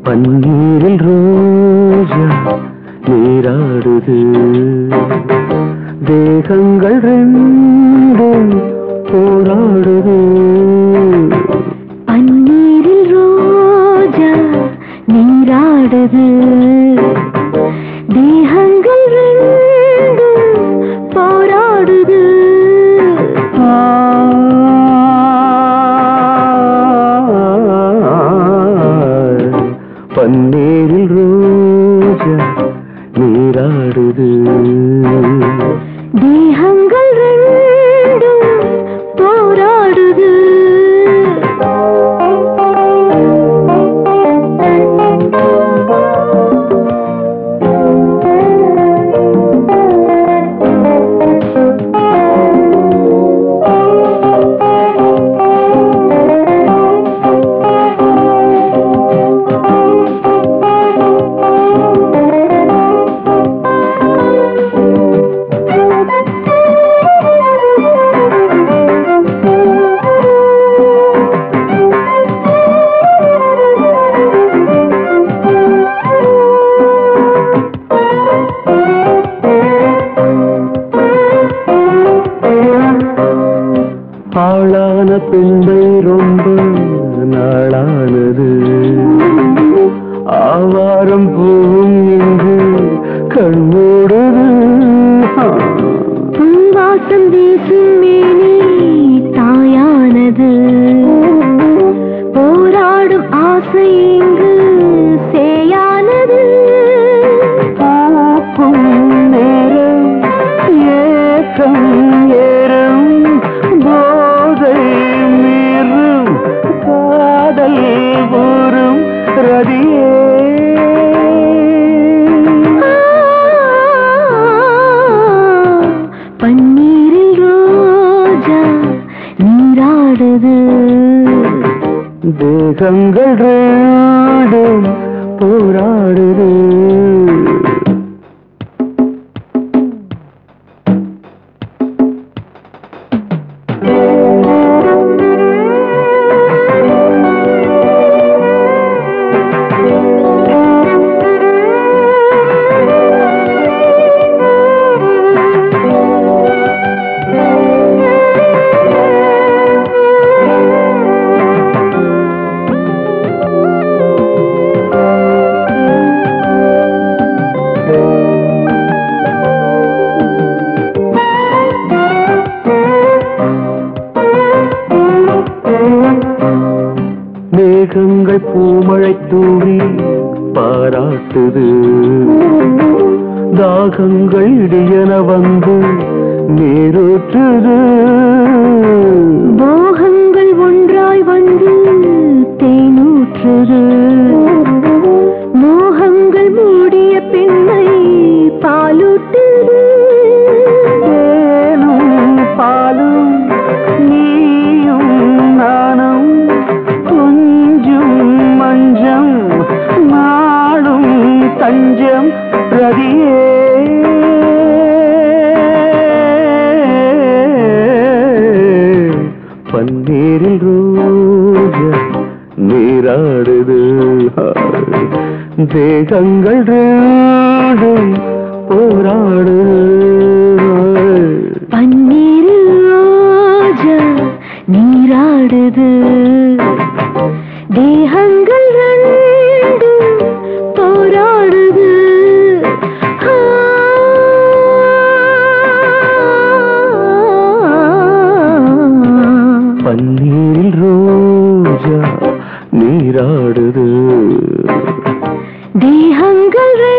பன்னீரில் ரோஜா நீராடுது தேகங்கள் ரெண்டும் போராடுது பன்னீரில் ரோஜா நீராடுது தேகங்கள் ரெண்டும் போராடுது பன்னீரில் ரோஜா நீராடுது தேகங்கள் ரெண்டும் போராடுது ஆளான பெண்மை ரொம்ப நாளானது ஆவாரம் பூவும் இங்கு கண்மூடுது பூவாசம் வீசும் மேனி தாயானது போராடும் ஆசை இங்கு சேயானது பார்க்கும் நேரம் ஏக்கம் ஏறும் போதை மீறும் காதல் ஊறும் ரதியே பன்னீரில் ரோஜா நீராடுது தேகங்கள் ரெண்டும் போராடுது மேகங்கள் பூமழை தூவி பாராட்டுது தாகங்கள் இடியன வந்து நீரூற்றுது போகங்கள் ஒன்றாய் வந்து தேனூற்றுது மோகங்கள் மூடிய பெண்ணை பாலூட்டுது தேனும் பாலும் நீயும் நானும் கொஞ்சம் மஞ்சம் நாடும் தஞ்சம் ரதியே பன்னீரில் ரோஜா நீராடுது தேகங்கள் ரெண்டும் போராடுது பன்னீரில் ரோஜா நீராடுது தேகங்கள் ரெண்டும் போராடுது ஆ. பன்னீரில் ரோஜா நீராடுது தேகங்கள்